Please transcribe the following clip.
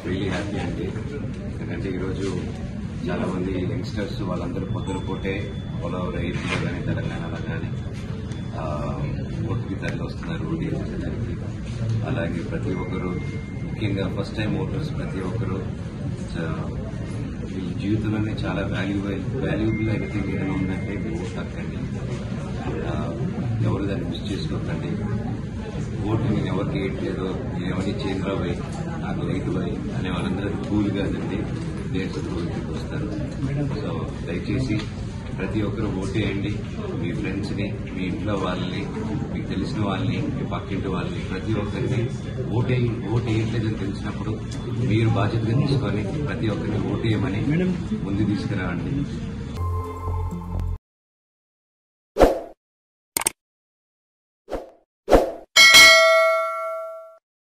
really happy అండి ఎందుకంటే ఈరోజు చాలా మంది యంగ్స్టర్స్ వాళ్ళందరూ పొద్దున పూటే ఆల్ ఓవర్ ఏపీలో కానీ తెలంగాణలో కానీ ఓటుకి తరలి వస్తున్నారు ఓటు వేసేదానికి అలాగే ప్రతి ఒక్కరు ముఖ్యంగా ఫస్ట్ టైం ఓటర్స్ ప్రతి ఒక్కరు చ- మీ జీవితంలోనే చాలా వాల్యూబుల్ వాల్యూబుల్ ఎనీథింగ్ ఏదైనా ఉందంటే మీ ఓటు హక్కండి ఆ, ఎవరు దాన్ని మిస్ చేసుకోకండి ఓటు నేను ఎవరికి వేయట్లేదు నేను ఎవరిని చేంద్రా పోయి నాకు రైతు పోయి అనే వాళ్ళందరూ కూల్ కాదండి దేశ ప్రభుత్వకి వస్తారు సో దయచేసి ప్రతి ఒక్కరు ఓటేయండి మీ ఫ్రెండ్స్ని మీ ఇంట్లో వాళ్ళని మీకు తెలిసిన వాళ్ళని మీ పక్కింటి వాళ్ళని ప్రతి ఒక్కరిని ఓటే ఓటు వేయట్లేదని తెలిసినప్పుడు మీరు బాధ్యతగా తీసుకొని ప్రతి ఒక్కరిని ఓటేయమని ముందు తీసుకురావండి